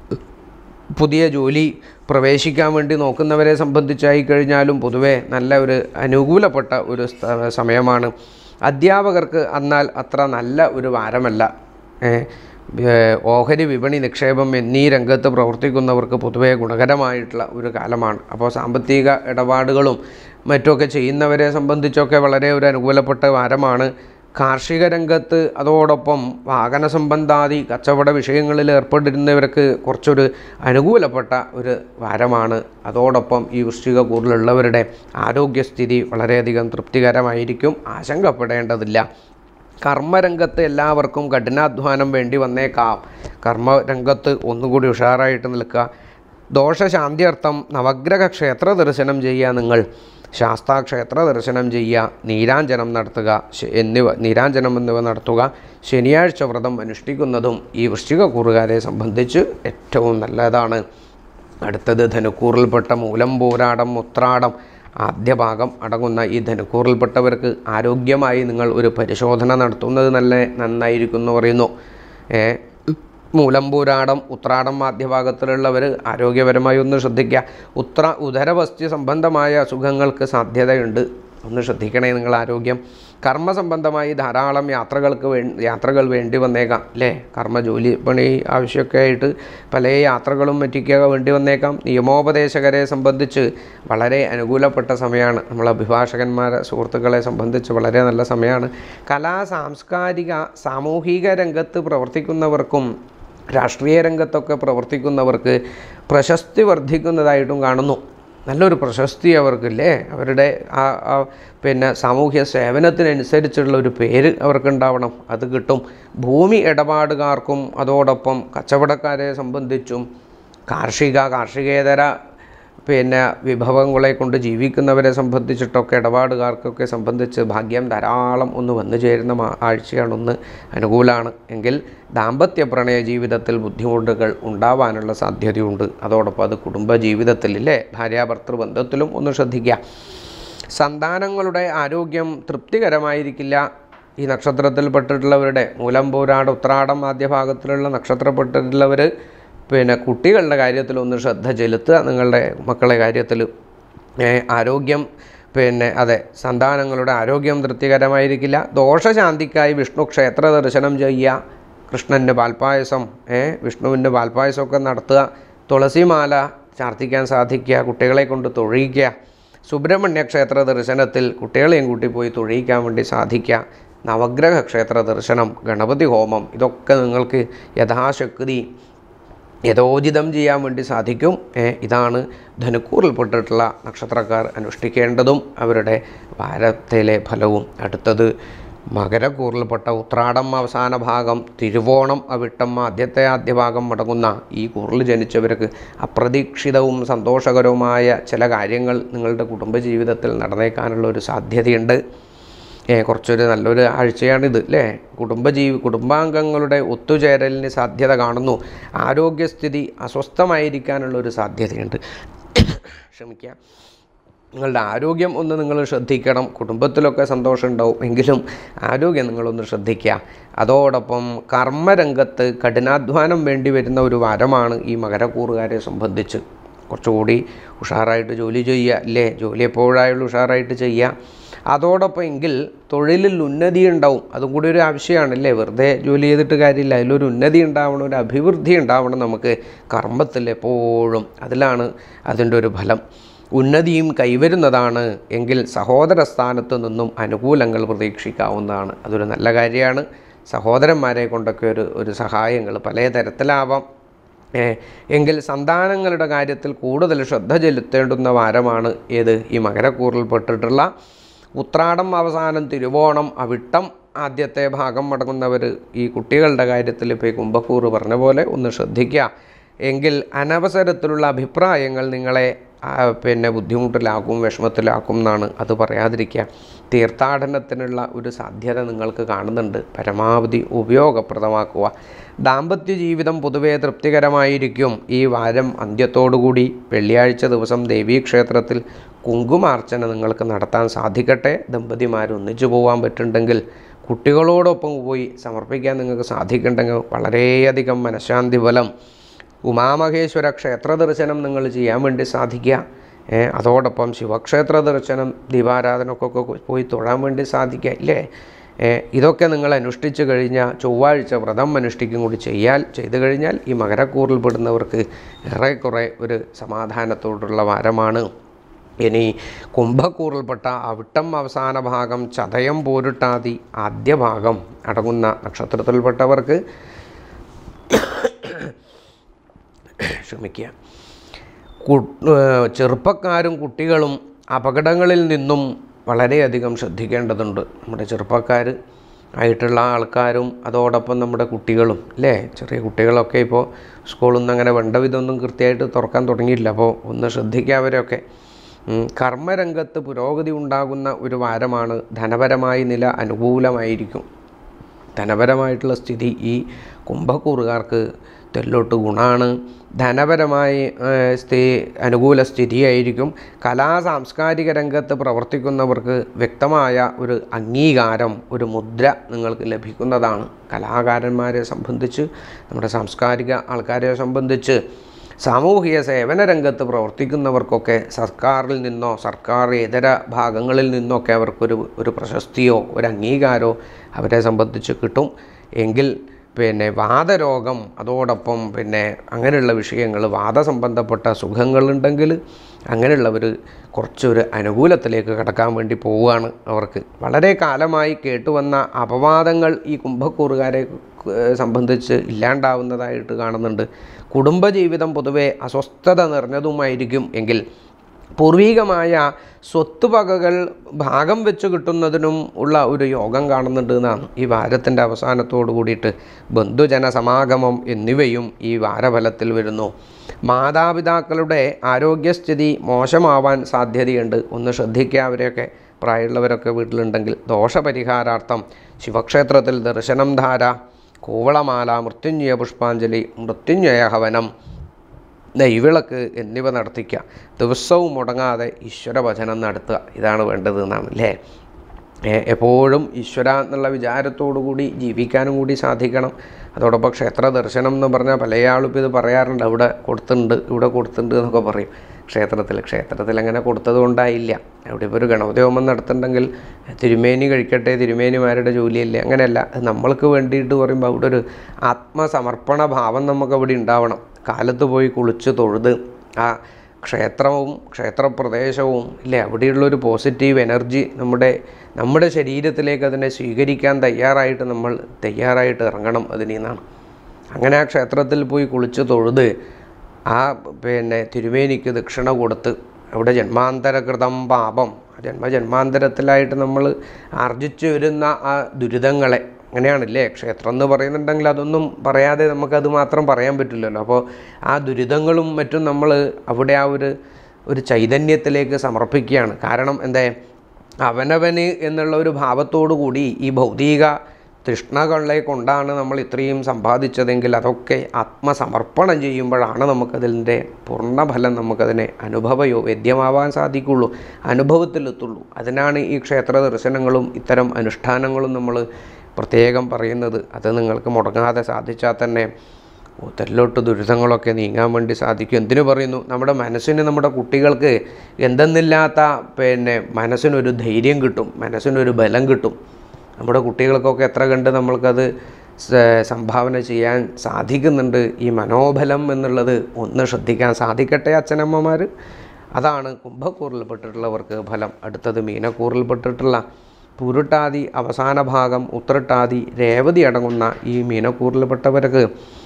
പുതിയ ജോലി പ്രവേശിക്കാൻ വേണ്ടി നോക്കുന്നവരെ സംബന്ധിച്ചായി കഴിഞ്ഞാലും പൊതുവെ നല്ല ഒരു അനുകൂലപ്പെട്ട ഒരു സ്ഥ- സമയമാണ് അധ്യാപകർക്ക് എന്നാൽ അത്ര നല്ല ഒരു വാരമല്ല ഏ, ഏ, ഓഹരി വിപണി നിക്ഷേപം എന്നീ രംഗത്ത് പ്രവർത്തിക്കുന്നവർക്ക് പൊതുവെ ഗുണകരമായിട്ടുള്ള ഒരു കാലമാണ് അപ്പോൾ സാമ്പത്തിക ഇടപാടുകളും മറ്റുമൊക്കെ ചെയ്യുന്നവരെ സംബന്ധിച്ചൊക്കെ വളരെ ഒരു അനുകൂലപ്പെട്ട വാരമാണ് കാർഷിക രംഗത്ത് അതോടൊപ്പം വാഹന സംബന്ധാദി കച്ചവട വിഷയങ്ങളിൽ ഏർപ്പെട്ടിരുന്നവർക്ക് കുറച്ചൊരു അനുകൂലപ്പെട്ട ഒരു വാരമാണ് അതോടൊപ്പം ഈ വൃശ്ചിക കൂറിലുള്ളവരുടെ ആരോഗ്യസ്ഥിതി വളരെയധികം തൃപ്തികരമായിരിക്കും ആശങ്കപ്പെടേണ്ടതില്ല കർമ്മരംഗത്ത് എല്ലാവർക്കും കഠിനാധ്വാനം വേണ്ടി വന്നേക്കാം കർമ്മരംഗത്ത് ഒന്നുകൂടി ഉഷാറായിട്ട് നിൽക്കുക ദോഷശാന്തിയർത്ഥം നവഗ്രഹ ക്ഷേത്ര ദർശനം ചെയ്യുക നിങ്ങൾ ശാസ്താക്ഷേത്ര ദർശനം ചെയ്യുക നീരാഞ്ജനം നടത്തുക ശ- എന്നിവ നീരാഞ്ജനം എന്നിവ നടത്തുക ശനിയാഴ്ച വ്രതം അനുഷ്ഠിക്കുന്നതും ഈ വൃശ്ചിക കൂറുകാരെ സംബന്ധിച്ച് ഏറ്റവും നല്ലതാണ് അടുത്തത് ധനുക്കൂറിൽപ്പെട്ട മൂലം പോരാടം ഉത്രാടം ആദ്യ ഭാഗം അടങ്ങുന്ന ഈ ധനുക്കൂറിൽപ്പെട്ടവർക്ക് ആരോഗ്യമായി നിങ്ങൾ ഒരു പരിശോധന നടത്തുന്നത് നല്ല നന്നായിരിക്കും എന്ന് പറയുന്നു ഏ, മൂലംപൂരാടം ഉത്രാടം മാധ്യഭാഗത്തിലുള്ളവർ ആരോഗ്യപരമായി ഒന്ന് ശ്രദ്ധിക്കുക ഉത്ര ഉദരവസ്തി സംബന്ധമായ അസുഖങ്ങൾക്ക് സാധ്യതയുണ്ട് ഒന്ന് ശ്രദ്ധിക്കണേ നിങ്ങൾ ആരോഗ്യം കർമ്മ സംബന്ധമായി ധാരാളം യാത്രകൾക്ക് വേ യാത്രകൾ വേണ്ടി വന്നേക്കാം അല്ലേ കർമ്മ ജോലി പണി ആവശ്യമൊക്കെ ആയിട്ട് പല യാത്രകളും മറ്റൊക്കെ വേണ്ടി വന്നേക്കാം നിയമോപദേശകരെ സംബന്ധിച്ച് വളരെ അനുകൂലപ്പെട്ട സമയമാണ് നമ്മൾ അഭിഭാഷകന്മാരെ സുഹൃത്തുക്കളെ സംബന്ധിച്ച് വളരെ നല്ല സമയമാണ് കലാ സാംസ്കാരിക സാമൂഹിക രംഗത്ത് പ്രവർത്തിക്കുന്നവർക്കും രാഷ്ട്രീയ രംഗത്തൊക്കെ പ്രവർത്തിക്കുന്നവർക്ക് പ്രശസ്തി വർദ്ധിക്കുന്നതായിട്ടും കാണുന്നു നല്ലൊരു പ്രശസ്തി അവർക്കില്ലേ അവരുടെ ആ ആ പിന്നെ സാമൂഹ്യ സേവനത്തിനനുസരിച്ചുള്ള ഒരു പേര് അവർക്കുണ്ടാവണം അത് കിട്ടും ഭൂമി ഇടപാടുകാർക്കും അതോടൊപ്പം കച്ചവടക്കാരെ സംബന്ധിച്ചും കാർഷിക കാർഷികേതര പിന്നെ വിഭവങ്ങളെ കൊണ്ട് ജീവിക്കുന്നവരെ സംബന്ധിച്ചിട്ടൊക്കെ ഇടപാടുകാർക്കൊക്കെ സംബന്ധിച്ച് ഭാഗ്യം ധാരാളം ഒന്ന് വന്നു ചേരുന്ന മാ- ആഴ്ചയാണ് ഒന്ന് അനുകൂലമാണ് എങ്കിൽ ദാമ്പത്യ പ്രണയ ജീവിതത്തിൽ ബുദ്ധിമുട്ടുകൾ ഉണ്ടാവാനുള്ള സാധ്യതയുണ്ട് അതോടൊപ്പം അത് കുടുംബ ജീവിതത്തിൽ ഇല്ലേ ഭാര്യാഭർത്തൃ ബന്ധത്തിലും ഒന്ന് ശ്രദ്ധിക്കുക സന്താനങ്ങളുടെ ആരോഗ്യം തൃപ്തികരമായിരിക്കില്ല ഈ നക്ഷത്രത്തിൽപ്പെട്ടിട്ടുള്ളവരുടെ മൂലം പോരാട് ഉത്രാടം ആദ്യഭാഗത്തിലുള്ള നക്ഷത്രപ്പെട്ടിട്ടുള്ളവർ പിന്നെ കുട്ടികളുടെ കാര്യത്തിൽ ഒന്ന് ശ്രദ്ധ ചെലുത്തുക നിങ്ങളുടെ മക്കളുടെ കാര്യത്തിൽ ഏ, ആരോഗ്യം പിന്നെ അതെ സന്താനങ്ങളുടെ ആരോഗ്യം തൃപ്തികരമായിരിക്കില്ല ദോഷശാന്തിക്കായി വിഷ്ണു ക്ഷേത്ര ദർശനം ചെയ്യുക കൃഷ്ണൻ്റെ പാൽപ്പായസം ഏ വിഷ്ണുവിൻ്റെ പാൽപ്പായസമൊക്കെ നടത്തുക തുളസിമാല ചാർത്തിക്കാൻ സാധിക്കുക കുട്ടികളെ കൊണ്ട് തൊഴിയിക്കുക സുബ്രഹ്മണ്യ ക്ഷേത്ര ദർശനത്തിൽ കുട്ടികളെയും കൂട്ടി പോയി തൊഴിയിക്കാൻ വേണ്ടി സാധിക്കുക നവഗ്രഹ ക്ഷേത്ര ദർശനം ഗണപതി ഹോമം ഇതൊക്കെ നിങ്ങൾക്ക് യഥാശക്തി യഥോചിതം ചെയ്യാൻ വേണ്ടി സാധിക്കും ഏ, ഇതാണ് ധനുക്കൂറിൽപ്പെട്ടിട്ടുള്ള നക്ഷത്രക്കാർ അനുഷ്ഠിക്കേണ്ടതും അവരുടെ വാരത്തിലെ ഫലവും അടുത്തത് മകരക്കൂറിൽപ്പെട്ട ഉത്രാടം അവസാന ഭാഗം തിരുവോണം അവിട്ടം ആദ്യത്തെ ആദ്യ ഭാഗം അടങ്ങുന്ന ഈ കൂറിൽ ജനിച്ചവർക്ക് അപ്രതീക്ഷിതവും സന്തോഷകരവുമായ ചില കാര്യങ്ങൾ നിങ്ങളുടെ കുടുംബജീവിതത്തിൽ നടന്നേക്കാനുള്ള ഒരു സാധ്യതയുണ്ട് ഏ, കുറച്ചൊരു നല്ലൊരു ആഴ്ചയാണിത് അല്ലേ കുടുംബജീവി കുടുംബാംഗങ്ങളുടെ ഒത്തുചേരലിന് സാധ്യത കാണുന്നു ആരോഗ്യസ്ഥിതി അസ്വസ്ഥമായിരിക്കാനുള്ള ഒരു സാധ്യതയുണ്ട് ക്ഷമിക്കുക നിങ്ങളുടെ ആരോഗ്യം ഒന്ന് നിങ്ങൾ ശ്രദ്ധിക്കണം കുടുംബത്തിലൊക്കെ സന്തോഷം ഉണ്ടാവും എങ്കിലും ആരോഗ്യം നിങ്ങളൊന്ന് ശ്രദ്ധിക്കുക അതോടൊപ്പം കർമ്മരംഗത്ത് കഠിനാധ്വാനം വേണ്ടി വരുന്ന ഒരു വാരമാണ് ഈ മകരക്കൂറുകാരെ സംബന്ധിച്ച് കുറച്ചുകൂടി ഉഷാറായിട്ട് ജോലി ചെയ്യുക അല്ലേ ജോലി എപ്പോഴായാലും ഉഷാറായിട്ട് ചെയ്യുക അതോടൊപ്പം എങ്കിൽ തൊഴിലിൽ ഉന്നതി ഉണ്ടാവും അതും കൂടി ഒരു ആവശ്യമാണല്ലേ വെറുതെ ജോലി ചെയ്തിട്ട് കാര്യമില്ല അതിലൊരു ഉന്നതി ഉണ്ടാവണം ഒരു അഭിവൃദ്ധി ഉണ്ടാവണം നമുക്ക് കർമ്മത്തിൽ എപ്പോഴും അതിലാണ് അതിൻ്റെ ഒരു ഫലം ഉന്നതിയും കൈവരുന്നതാണ് എങ്കിൽ സഹോദര സ്ഥാനത്ത് നിന്നും അനുകൂലങ്ങൾ പ്രതീക്ഷിക്കാവുന്നതാണ് അതൊരു നല്ല കാര്യമാണ് സഹോദരന്മാരെ കൊണ്ടൊക്കെ ഒരു ഒരു സഹായങ്ങൾ പല തരത്തിലാവാം ഏ, എങ്കിൽ സന്താനങ്ങളുടെ കാര്യത്തിൽ കൂടുതൽ ശ്രദ്ധ ചെലുത്തേണ്ടുന്ന വാരമാണ് ഏത് ഈ മകരക്കൂറിൽപ്പെട്ടിട്ടുള്ള ഉത്രാടം അവസാനം തിരുവോണം അവിട്ടം ആദ്യത്തെ ഭാഗം മടങ്ങുന്നവർ ഈ കുട്ടികളുടെ കാര്യത്തിൽ ഇപ്പോൾ ഈ കുംഭക്കൂറ് പറഞ്ഞ പോലെ ഒന്ന് ശ്രദ്ധിക്കുക എങ്കിൽ അനവസരത്തിലുള്ള അഭിപ്രായങ്ങൾ നിങ്ങളെ ആ, പിന്നെ ബുദ്ധിമുട്ടിലാക്കും വിഷമത്തിലാക്കും എന്നാണ് അത് പറയാതിരിക്കുക തീർത്ഥാടനത്തിനുള്ള ഒരു സാധ്യത നിങ്ങൾക്ക് കാണുന്നുണ്ട് പരമാവധി ഉപയോഗപ്രദമാക്കുക ദാമ്പത്യ ജീവിതം പൊതുവേ തൃപ്തികരമായിരിക്കും ഈ വാരം അന്ത്യത്തോടുകൂടി വെള്ളിയാഴ്ച ദിവസം ദേവീക്ഷേത്രത്തിൽ കുങ്കുമാർച്ചന നിങ്ങൾക്ക് നടത്താൻ സാധിക്കട്ടെ ദമ്പതിമാർ ഒന്നിച്ചു പോകാൻ പറ്റുന്നുണ്ടെങ്കിൽ കുട്ടികളോടൊപ്പം പോയി സമർപ്പിക്കാൻ നിങ്ങൾക്ക് സാധിക്കുന്നുണ്ടെങ്കിൽ വളരെയധികം മനഃശാന്തി ഫലം ഉമാമഹേശ്വര ക്ഷേത്ര ദർശനം നിങ്ങൾ ചെയ്യാൻ വേണ്ടി സാധിക്കുക ഏ, അതോടൊപ്പം ശിവക്ഷേത്ര ദർശനം ദീപാരാധനക്കൊക്കെ പോയി തൊഴാൻ വേണ്ടി സാധിക്കുക ഇല്ലേ ഏ, ഇതൊക്കെ നിങ്ങൾ അനുഷ്ഠിച്ചു കഴിഞ്ഞാൽ ചൊവ്വാഴ്ച വ്രതം അനുഷ്ഠിക്കും കൂടി ചെയ്യാൽ ചെയ്തു കഴിഞ്ഞാൽ ഈ മകരക്കൂറിൽ പെടുന്നവർക്ക് ഏറെക്കുറെ ഒരു സമാധാനത്തോടുള്ള വാരമാണ് ഇനി കുംഭക്കൂറിൽപ്പെട്ട അവിട്ടം അവസാന ഭാഗം ചതയം പോരുട്ടാതി ആദ്യ ഭാഗം അടങ്ങുന്ന നക്ഷത്രത്തിൽപ്പെട്ടവർക്ക് ക്ഷമിക്കുക കു- ഏഹ് ചെറുപ്പക്കാരും കുട്ടികളും അപകടങ്ങളിൽ നിന്നും വളരെയധികം ശ്രദ്ധിക്കേണ്ടതുണ്ട് നമ്മുടെ ചെറുപ്പക്കാർ ആയിട്ടുള്ള ആൾക്കാരും അതോടൊപ്പം നമ്മുടെ കുട്ടികളും അല്ലേ ചെറിയ കുട്ടികളൊക്കെ ഇപ്പോൾ സ്കൂളിൽ നിന്ന് അങ്ങനെ വേണ്ട വിധമൊന്നും കൃത്യമായിട്ട് തുറക്കാൻ തുടങ്ങിയില്ല അപ്പോൾ ഒന്ന് ശ്രദ്ധിക്കുക അവരൊക്കെ ഉം, കർമ്മരംഗത്ത് പുരോഗതി ഉണ്ടാകുന്ന ഒരു വാരമാണ് ധനപരമായി നില അനുകൂലമായിരിക്കും ധനപരമായിട്ടുള്ള സ്ഥിതി ഈ കുംഭക്കൂറുകാർക്ക് തെല്ലോട്ട് ഗുണമാണ് ധനപരമായി ഏഹ്, സ്ഥി അനുകൂല സ്ഥിതിയായിരിക്കും കലാ സാംസ്കാരിക രംഗത്ത് പ്രവർത്തിക്കുന്നവർക്ക് വ്യക്തമായ ഒരു അംഗീകാരം ഒരു മുദ്ര നിങ്ങൾക്ക് ലഭിക്കുന്നതാണ് കലാകാരന്മാരെ സംബന്ധിച്ച് നമ്മുടെ സാംസ്കാരിക ആൾക്കാരെ സംബന്ധിച്ച് സാമൂഹിക സേവന രംഗത്ത് പ്രവർത്തിക്കുന്നവർക്കൊക്കെ സർക്കാരിൽ നിന്നോ സർക്കാർ ഇതര ഭാഗങ്ങളിൽ നിന്നൊക്കെ അവർക്കൊരു ഒരു പ്രശസ്തിയോ ഒരു അംഗീകാരമോ അവരെ സംബന്ധിച്ച് കിട്ടും എങ്കിൽ പിന്നെ വാദരോഗം അതോടൊപ്പം പിന്നെ അങ്ങനെയുള്ള വിഷയങ്ങൾ വാദസംബന്ധപ്പെട്ട സുഖങ്ങളുണ്ടെങ്കിൽ അങ്ങനെയുള്ളവർ കുറച്ചൊരു അനുകൂലത്തിലേക്ക് കടക്കാൻ വേണ്ടി പോവുകയാണ് അവർക്ക് വളരെ കാലമായി കേട്ടുവന്ന അപവാദങ്ങൾ ഈ കുംഭക്കൂറുകാരെ ഏഹ്, സംബന്ധിച്ച് ഇല്ലാണ്ടാവുന്നതായിട്ട് കാണുന്നുണ്ട് കുടുംബജീവിതം പൊതുവെ അസ്വസ്ഥത നിറഞ്ഞതുമായിരിക്കും എങ്കിൽ പൂർവീകമായ സ്വത്തുവകകൾ ഭാഗം വെച്ച് കിട്ടുന്നതിനും ഉള്ള ഒരു യോഗം കാണുന്നുണ്ട് എന്നാണ് ഈ വാരത്തിൻ്റെ അവസാനത്തോടു കൂടിയിട്ട് ബന്ധുജന സമാഗമം എന്നിവയും ഈ വാരഫലത്തിൽ വരുന്നു മാതാപിതാക്കളുടെ ആരോഗ്യസ്ഥിതി മോശമാവാൻ സാധ്യതയുണ്ട് ഒന്ന് ശ്രദ്ധിക്കുക അവരെയൊക്കെ പ്രായമുള്ളവരൊക്കെ വീട്ടിലുണ്ടെങ്കിൽ ദോഷപരിഹാരാർത്ഥം ശിവക്ഷേത്രത്തിൽ ദർശനം ധാര കൂവളമാല മൃത്യുഞ്ജയ പുഷ്പാഞ്ജലി മൃത്യുഞ്ജയ ഹവനം നെയ്വിളക്ക് എന്നിവ നടത്തിക്കുക ദിവസവും മുടങ്ങാതെ ഈശ്വര ഭജനം നടത്തുക ഇതാണ് വേണ്ടത് എന്നാണ് അല്ലേ ഏ- എപ്പോഴും ഈശ്വര എന്നുള്ള വിചാരത്തോടു കൂടി ജീവിക്കാനും കൂടി സാധിക്കണം അതോടൊപ്പം ക്ഷേത്ര ദർശനം എന്ന് പറഞ്ഞാൽ പല ആളും ഇപ്പോൾ ഇത് പറയാറുണ്ട് അവിടെ കൊടുത്തിട്ടുണ്ട് ഇവിടെ കൊടുത്തിട്ടുണ്ട് എന്നൊക്കെ പറയും ക്ഷേത്രത്തിൽ ക്ഷേത്രത്തിൽ അങ്ങനെ കൊടുത്തത് കൊണ്ടായില്ല അവിടെ ഇപ്പോൾ ഒരു ഗണപതി ഹോമം നടത്തുന്നുണ്ടെങ്കിൽ തിരുമേനി കഴിക്കട്ടെ തിരുമേനിമാരുടെ ജോലിയല്ലേ അങ്ങനെയല്ല അത് നമ്മൾക്ക് വേണ്ടിയിട്ട് പറയുമ്പോൾ അവിടെ ഒരു ആത്മസമർപ്പണ ഭാവം നമുക്ക് അവിടെ ഉണ്ടാവണം കാലത്ത് പോയി കുളിച്ച് തൊഴുത് ആ ക്ഷേത്രവും ക്ഷേത്രപ്രദേശവും ഇല്ലേ അവിടെയുള്ളൊരു പോസിറ്റീവ് എനർജി നമ്മുടെ നമ്മുടെ ശരീരത്തിലേക്ക് അതിനെ സ്വീകരിക്കാൻ തയ്യാറായിട്ട് നമ്മൾ തയ്യാറായിട്ട് ഇറങ്ങണം അതിനെന്നാണ് അങ്ങനെ ആ ക്ഷേത്രത്തിൽ പോയി കുളിച്ച് തൊഴുത് ആ പിന്നെ തിരുമേനിക്ക് ദക്ഷിണ കൊടുത്ത് അവിടെ ജന്മാന്തരകൃതം പാപം ജന്മ ജന്മാന്തരത്തിലായിട്ട് നമ്മൾ ആർജിച്ചു വരുന്ന ആ ദുരിതങ്ങളെ അങ്ങനെയാണല്ലേ ക്ഷേത്രം എന്ന് പറയുന്നുണ്ടെങ്കിൽ അതൊന്നും പറയാതെ നമുക്കത് മാത്രം പറയാൻ പറ്റില്ലല്ലോ അപ്പോൾ ആ ദുരിതങ്ങളും മറ്റും നമ്മൾ അവിടെ ആ ഒരു ഒരു ചൈതന്യത്തിലേക്ക് സമർപ്പിക്കുകയാണ് കാരണം എന്താ അവനവന് എന്നുള്ള ഒരു ഭാവത്തോടു കൂടി ഈ ഭൗതിക തൃഷ്ണകളെ കൊണ്ടാണ് നമ്മൾ ഇത്രയും സമ്പാദിച്ചതെങ്കിൽ അതൊക്കെ ആത്മസമർപ്പണം ചെയ്യുമ്പോഴാണ് നമുക്കതിൻ്റെ പൂർണ്ണഫലം നമുക്കതിനെ അനുഭവയോ വേദ്യമാവാൻ സാധിക്കുള്ളൂ അനുഭവത്തിലെത്തുള്ളൂ അതിനാണ് ഈ ക്ഷേത്ര ദർശനങ്ങളും ഇത്തരം അനുഷ്ഠാനങ്ങളും നമ്മൾ പ്രത്യേകം പറയുന്നത് അത് നിങ്ങൾക്ക് മുടങ്ങാതെ സാധിച്ചാൽ തന്നെ തെല്ലോട്ട് ദുരിതങ്ങളൊക്കെ നീങ്ങാൻ വേണ്ടി സാധിക്കും എന്തിനു പറയുന്നു നമ്മുടെ മനസ്സിന് നമ്മുടെ കുട്ടികൾക്ക് എന്തെന്നില്ലാത്ത പിന്നെ മനസ്സിനൊരു ധൈര്യം കിട്ടും മനസ്സിനൊരു ബലം കിട്ടും നമ്മുടെ കുട്ടികൾക്കൊക്കെ എത്ര കണ്ട് നമ്മൾക്കത് സ- സംഭാവന ചെയ്യാൻ സാധിക്കുന്നുണ്ട് ഈ മനോബലം എന്നുള്ളത് ഒന്ന് ശ്രദ്ധിക്കാൻ സാധിക്കട്ടെ അച്ഛനമ്മമാർ അതാണ് കുംഭക്കൂറിൽപ്പെട്ടിട്ടുള്ളവർക്ക് ഫലം അടുത്തത് മീനക്കൂറിൽപ്പെട്ടിട്ടുള്ള പുരുട്ടാതി അവസാന ഭാഗം ഉത്രട്ടാതി രേവതി അടങ്ങുന്ന ഈ മീനക്കൂറിൽപ്പെട്ടവർക്ക്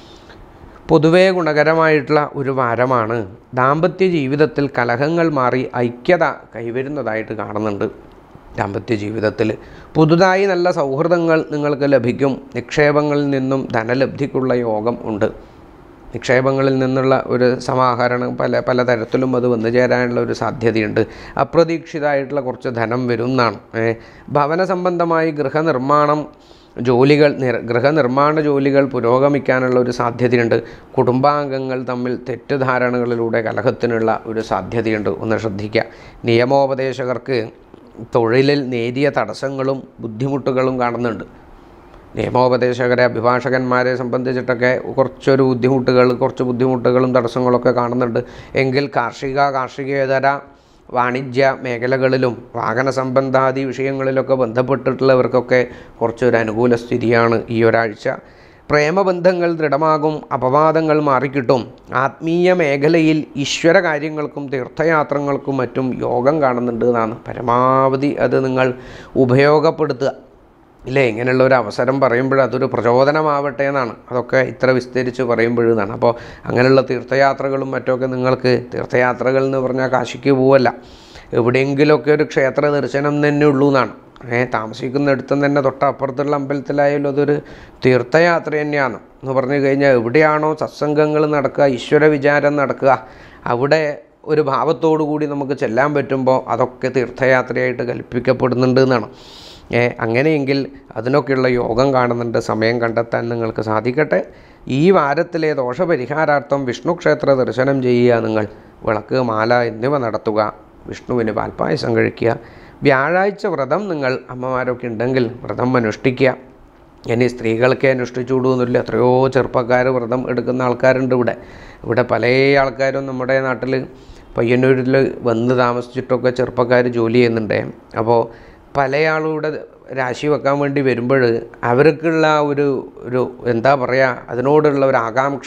പൊതുവേ ഗുണകരമായിട്ടുള്ള ഒരു വാരമാണ് ദാമ്പത്യ ജീവിതത്തിൽ കലഹങ്ങൾ മാറി ഐക്യത കൈവരുന്നതായിട്ട് കാണുന്നുണ്ട് ദാമ്പത്യ ജീവിതത്തിൽ പുതുതായി നല്ല സൗഹൃദങ്ങൾ നിങ്ങൾക്ക് ലഭിക്കും നിക്ഷേപങ്ങളിൽ നിന്നും ധനലബ്ധിക്കുള്ള യോഗം ഉണ്ട് നിക്ഷേപങ്ങളിൽ നിന്നുള്ള ഒരു സമാഹരണം പല പലതരത്തിലും അത് വന്നു ചേരാനുള്ള ഒരു സാധ്യതയുണ്ട് അപ്രതീക്ഷിതമായിട്ടുള്ള കുറച്ച് ധനം വരും എന്നാണ് ഏ, ഭവന സംബന്ധമായി ഗൃഹനിർമ്മാണം ജോലികൾ നിർ ഗൃഹനിർമ്മാണ ജോലികൾ പുരോഗമിക്കാനുള്ള ഒരു സാധ്യതയുണ്ട് കുടുംബാംഗങ്ങൾ തമ്മിൽ തെറ്റിദ്ധാരണകളിലൂടെ കലഹത്തിനുള്ള ഒരു സാധ്യതയുണ്ട് ഒന്ന് ശ്രദ്ധിക്കുക നിയമോപദേശകർക്ക് തൊഴിലിൽ നേരിയ തടസ്സങ്ങളും ബുദ്ധിമുട്ടുകളും കാണുന്നുണ്ട് നിയമോപദേശകരെ അഭിഭാഷകന്മാരെ സംബന്ധിച്ചിട്ടൊക്കെ കുറച്ചൊരു ബുദ്ധിമുട്ടുകൾ കുറച്ച് ബുദ്ധിമുട്ടുകളും തടസ്സങ്ങളൊക്കെ കാണുന്നുണ്ട് എങ്കിൽ കാർഷിക കാർഷികേതര വാണിജ്യ മേഖലകളിലും വാഹന സംബന്ധാദി വിഷയങ്ങളിലൊക്കെ ബന്ധപ്പെട്ടിട്ടുള്ളവർക്കൊക്കെ കുറച്ചൊരു അനുകൂല സ്ഥിതിയാണ് ഈ ഒരാഴ്ച പ്രേമബന്ധങ്ങൾ ദൃഢമാകും അപവാദങ്ങൾ മാറിക്കിട്ടും ആത്മീയ മേഖലയിൽ ഈശ്വര കാര്യങ്ങൾക്കും തീർത്ഥയാത്രങ്ങൾക്കും മറ്റും യോഗം കാണുന്നുണ്ട് എന്നാണ് പരമാവധി അത് നിങ്ങൾ ഉപയോഗപ്പെടുത്തുക ഇല്ലേ ഇങ്ങനെയുള്ള ഒരു അവസരം പറയുമ്പോൾ അതൊരു പ്രചോദനമാവട്ടെ എന്നാണ് അതൊക്കെ ഇത്ര വിസ്തരിച്ച് പറയുമ്പോഴെന്നാണ് അപ്പോൾ അങ്ങനെയുള്ള തീർത്ഥയാത്രകളും മറ്റൊക്കെ നിങ്ങൾക്ക് തീർത്ഥയാത്രകൾ എന്ന് പറഞ്ഞാൽ കാശിക്ക് പോവല്ല എവിടെയെങ്കിലുമൊക്കെ ഒരു ക്ഷേത്ര ദർശനം തന്നെ ഉള്ളൂ എന്നാണ് ഏ താമസിക്കുന്നിടത്തും തന്നെ തൊട്ടപ്പുറത്തുള്ള അമ്പലത്തിലായാലും അതൊരു തീർത്ഥയാത്ര തന്നെയാണ് എന്ന് പറഞ്ഞു കഴിഞ്ഞാൽ എവിടെയാണോ സത്സംഗങ്ങൾ നടക്കുക ഈശ്വര വിചാരം നടക്കുക അവിടെ ഒരു ഭാവത്തോടു കൂടി നമുക്ക് ചെല്ലാൻ പറ്റുമ്പോൾ അതൊക്കെ തീർത്ഥയാത്രയായിട്ട് കൽപ്പിക്കപ്പെടുന്നുണ്ട് എന്നാണ് ഏ, അങ്ങനെയെങ്കിൽ അതിനൊക്കെയുള്ള യോഗം കാണുന്നുണ്ട് സമയം കണ്ടെത്താൻ നിങ്ങൾക്ക് സാധിക്കട്ടെ ഈ വാരത്തിലെ ദോഷപരിഹാരാർത്ഥം വിഷ്ണു ക്ഷേത്ര ദർശനം ചെയ്യുക നിങ്ങൾ വിളക്ക് മാല എന്നിവ നടത്തുക വിഷ്ണുവിന് പാൽപ്പായസം കഴിക്കുക വ്യാഴാഴ്ച വ്രതം നിങ്ങൾ അമ്മമാരൊക്കെ ഉണ്ടെങ്കിൽ വ്രതം അനുഷ്ഠിക്കുക ഇനി സ്ത്രീകൾക്ക് അനുഷ്ഠിച്ചുകൂടുന്നില്ല എത്രയോ ചെറുപ്പക്കാർ വ്രതം എടുക്കുന്ന ആൾക്കാരുണ്ട് ഇവിടെ ഇവിടെ പല ആൾക്കാരും നമ്മുടെ നാട്ടിൽ പയ്യന്നൂരിൽ വന്ന് താമസിച്ചിട്ടൊക്കെ ചെറുപ്പക്കാർ ജോലി ചെയ്യുന്നുണ്ട് അപ്പോൾ പല ആളും ഇവിടെ രാശി വെക്കാൻ വേണ്ടി വരുമ്പോൾ അവർക്കുള്ള ഒരു ഒരു എന്താ പറയുക അതിനോടുള്ള ഒരു ആകാംക്ഷ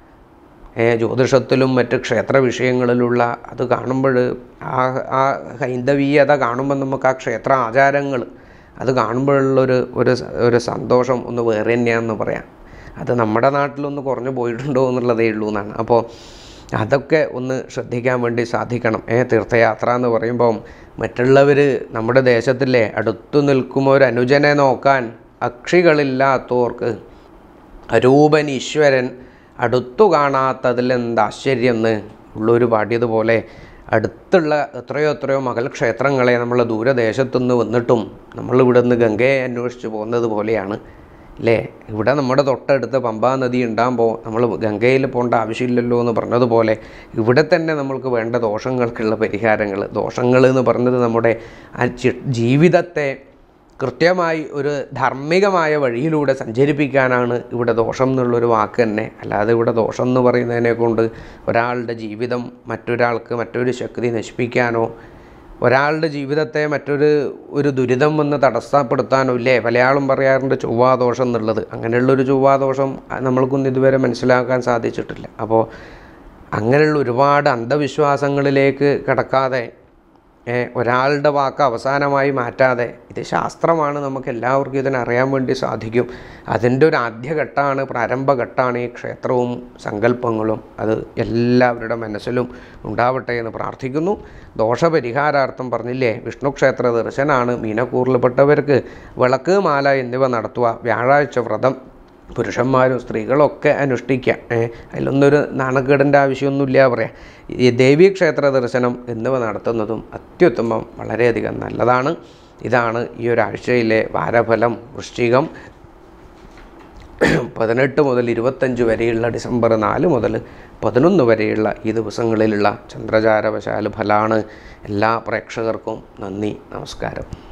ഏ, ജ്യോതിഷത്തിലും മറ്റ് ക്ഷേത്ര വിഷയങ്ങളിലുള്ള അത് കാണുമ്പോൾ ആ ആ ഹൈന്ദവീയത കാണുമ്പോൾ നമുക്ക് ആ ക്ഷേത്ര ആചാരങ്ങൾ അത് കാണുമ്പോഴുള്ളൊരു ഒരു സ- ഒരു സന്തോഷം ഒന്ന് വേറെ തന്നെയാണെന്ന് പറയാം അത് നമ്മുടെ നാട്ടിലൊന്ന് കുറഞ്ഞു പോയിട്ടുണ്ടോ എന്നുള്ളതേ ഉള്ളൂ എന്നാണ് അപ്പോൾ അതൊക്കെ ഒന്ന് ശ്രദ്ധിക്കാൻ വേണ്ടി സാധിക്കണം ഏ തീർത്ഥയാത്ര എന്ന് പറയുമ്പം മറ്റുള്ളവർ നമ്മുടെ ദേശത്തിലെ അടുത്തു നിൽക്കുമ്പോൾ ഒരു അനുജനെ നോക്കാൻ അക്ഷികളില്ലാത്തവർക്ക് അരൂപൻ ഈശ്വരൻ അടുത്തു കാണാത്തതിൽ എന്ത് ആശ്ചര്യം എന്ന് ഉള്ളൊരു പാടിയതുപോലെ അടുത്തുള്ള എത്രയോ എത്രയോ മകൾ ക്ഷേത്രങ്ങളെ നമ്മൾ ദൂരദേശത്തുനിന്ന് വന്നിട്ടും നമ്മൾ ഇവിടെ നിന്ന് ഗംഗയെ അന്വേഷിച്ച് പോകുന്നത് പോലെയാണ് അല്ലേ ഇവിടെ നമ്മുടെ തൊട്ടടുത്ത് പമ്പാ നദി ഉണ്ടാകുമ്പോൾ നമ്മൾ ഗംഗയിൽ പോകേണ്ട ആവശ്യമില്ലല്ലോ എന്ന് പറഞ്ഞതുപോലെ ഇവിടെ തന്നെ നമ്മൾക്ക് വേണ്ട ദോഷങ്ങൾക്കുള്ള പരിഹാരങ്ങൾ ദോഷങ്ങൾ എന്ന് പറഞ്ഞത് നമ്മുടെ ആ ചി- ജീവിതത്തെ കൃത്യമായി ഒരു ധാർമ്മികമായ വഴിയിലൂടെ സഞ്ചരിപ്പിക്കാനാണ് ഇവിടെ ദോഷം എന്നുള്ളൊരു വാക്ക് തന്നെ അല്ലാതെ ഇവിടെ ദോഷം എന്ന് പറയുന്നതിനെ കൊണ്ട് ഒരാളുടെ ജീവിതം മറ്റൊരാൾക്ക് മറ്റൊരു ശക്തി നശിപ്പിക്കാനോ ഒരാളുടെ ജീവിതത്തെ മറ്റൊരു ഒരു ദുരിതം വന്ന് തടസ്സപ്പെടുത്താനോ ഇല്ലേ പലയാളും പറയാറുണ്ട് ചൊവ്വാദോഷം എന്നുള്ളത് അങ്ങനെയുള്ളൊരു ചൊവ്വാദോഷം അഹ് നമ്മൾക്കൊന്നും ഇതുവരെ മനസ്സിലാക്കാൻ സാധിച്ചിട്ടില്ല അപ്പോൾ അങ്ങനെയുള്ള ഒരുപാട് അന്ധവിശ്വാസങ്ങളിലേക്ക് കടക്കാതെ ഏ, ഒരാളുടെ വാക്ക് അവസാനമായി മാറ്റാതെ ഇത് ശാസ്ത്രമാണ് നമുക്ക് എല്ലാവർക്കും ഇതിനറിയാൻ വേണ്ടി സാധിക്കും അതിൻ്റെ ഒരു ആദ്യഘട്ടമാണ് പ്രാരംഭഘട്ടമാണ് ഈ ക്ഷേത്രവും സങ്കല്പങ്ങളും അത് എല്ലാവരുടെ മനസ്സിലും ഉണ്ടാവട്ടെ എന്ന് പ്രാർത്ഥിക്കുന്നു ദോഷപരിഹാരാർത്ഥം പറഞ്ഞില്ലേ വിഷ്ണു ക്ഷേത്ര ദർശനാണ് മീനക്കൂറിൽപ്പെട്ടവർക്ക് വിളക്ക് മാല എന്നിവ നടത്തുക വ്യാഴാഴ്ച വ്രതം പുരുഷന്മാരും സ്ത്രീകളൊക്കെ അനുഷ്ഠിക്കാം ഏ, അതിലൊന്നൊരു നാണക്കേടിൻ്റെ ആവശ്യമൊന്നുമില്ല പറയാം ഈ ദേവീക്ഷേത്ര ദർശനം എന്നിവ നടത്തുന്നതും അത്യുത്തമം വളരെയധികം നല്ലതാണ് ഇതാണ് ഈ ഒരാഴ്ചയിലെ വാരഫലം വൃശ്ചികം പതിനെട്ട് മുതൽ ഇരുപത്തഞ്ച് വരെയുള്ള ഡിസംബർ നാല് മുതൽ പതിനൊന്ന് വരെയുള്ള ഈ ദിവസങ്ങളിലുള്ള ചന്ദ്രചാരവശാൽ ഫലാണ് എല്ലാ പ്രേക്ഷകർക്കും നന്ദി നമസ്കാരം